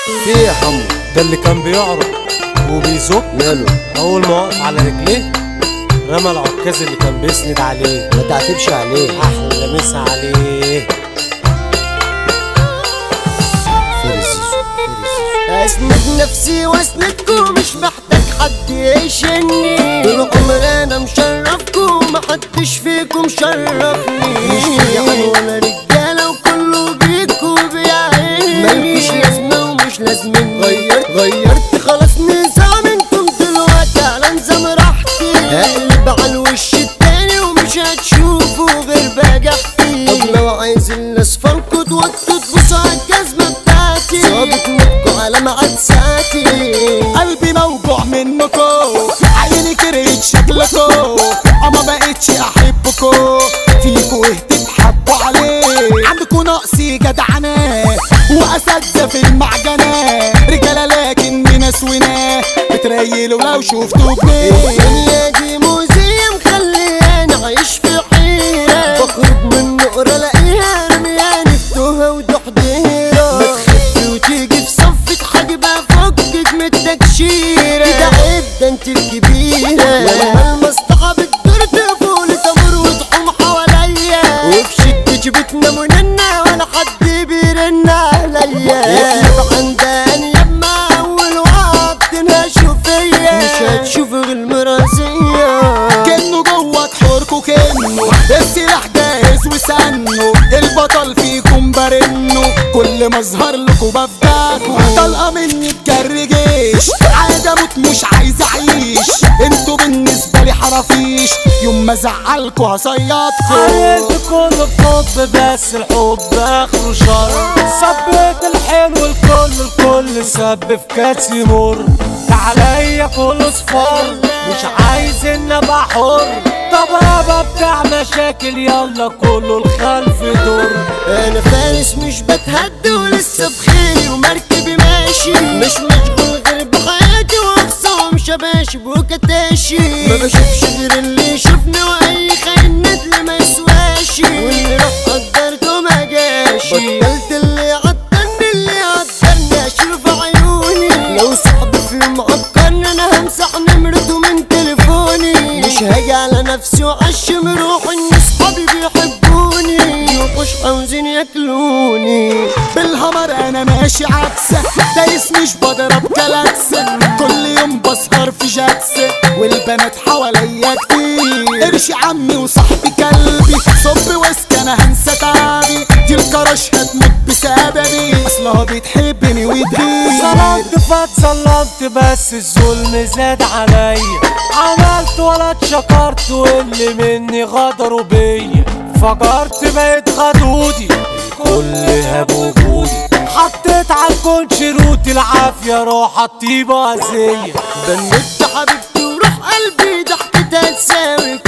في إيه يا حمو ده اللي كان بيعرض وبيزق ماله اول ما وقف على رجليه رمى العكاز اللي كان بيسند عليه ما تعتبش عليه احلى مسا عليه فارس زيزو اسند نفسي واسندكم مش محتاج حد يشني طول عمري انا مشرفكم محدش فيكم شرفني مش يعني ولا رجاله وكله بيكوا بيعيني مالكوش لازمه ومش لازمين غيرت غيرت خلاص نظام انتم دلوقتي على نظام راحتي هقلب على الوش التاني ومش هتشوفوا غير بجحتي طب لو عايز الاصفركوا توطوا تبصوا على الجزمه بتاعتي ظابط نبكوا على ميعاد ساعتي قلبي موجوع منكو عيني كرهت شكلكو اما بقتش احبكو فيكو ايه تتحبوا عليه عندكو نقص جدعنة واساتذة في المعجنة رجالة لكن ناس وناه بتريلوا لو شفتوا بيه الدنيا دي موزية مخلياني عايش في حيرة بخرج من نقرة الاقيها رمياني في توهة ودحضيرة ما تخفي وتيجي في صفة حاجبة فكك من التكشيرة كده عيب ده انت الكبيرة لما المصلحة بتدور تفول تمر وتحوم حواليا وفي شدتي بتنام وننا ولا حد بيرن عليا يقلب عنداني لما اول وقت تنهشوا فيا مش هتشوف غير المرازية كأنه جوه حوركو كأنه السلاح جاهز وسنه البطل فيكم برنه كل ما اظهر لكم بفداكوا طلقه مني تجري جيش عادة اموت مش عايز اعيش انتوا بالنسبة لي حرافيش يوم ما ازعلكوا هصيادكوا عيلت كله بحب بس الحب اخره شر صبيت الحلو الكل الكل سب في كاس يمر عليا كله صفار مش عايز ان ابقى حر طب يابا بتاع مشاكل يلا كله الخلف دور انا فارس مش بتهد ولسه بخيري ومركبي ماشي مش مشغول غير بحياتي واخصام شباشب وكتاشي ما بشوفش غير اللي يشوفني واي خاين ندل ما يسواشي واللي راح قدرته ما جاشي بطلت اللي عطلني اللي عطلني اشيله في عيوني لو صاحبي في يوم عبقرني انا همسح نمرته من تليفوني مش هاجي على نفسي وعشم روحي ان صحابي بيحبوني يوحوش عاوزين ياكلوني بالهمر انا ماشي عكسه دايس مش بضرب كلاكسه كل يوم بسهر في جاكسه والبنات حواليا كتير قرش عمي وصاحبي كلبي صب وسك انا هنسى تعبي دي الكرش هتموت بسببي اصلها بتحبني وتغير صلمت فاتصلمت بس الظلم زاد عليا عملت ولا اتشكرت واللي مني غدروا بيا فجرت بقيت غدودي الكل هاب وجودي حطيت على الكون شروط العافية روح الطيبة أذية بنت حبيبتي وروح قلبي ضحكتها تساوي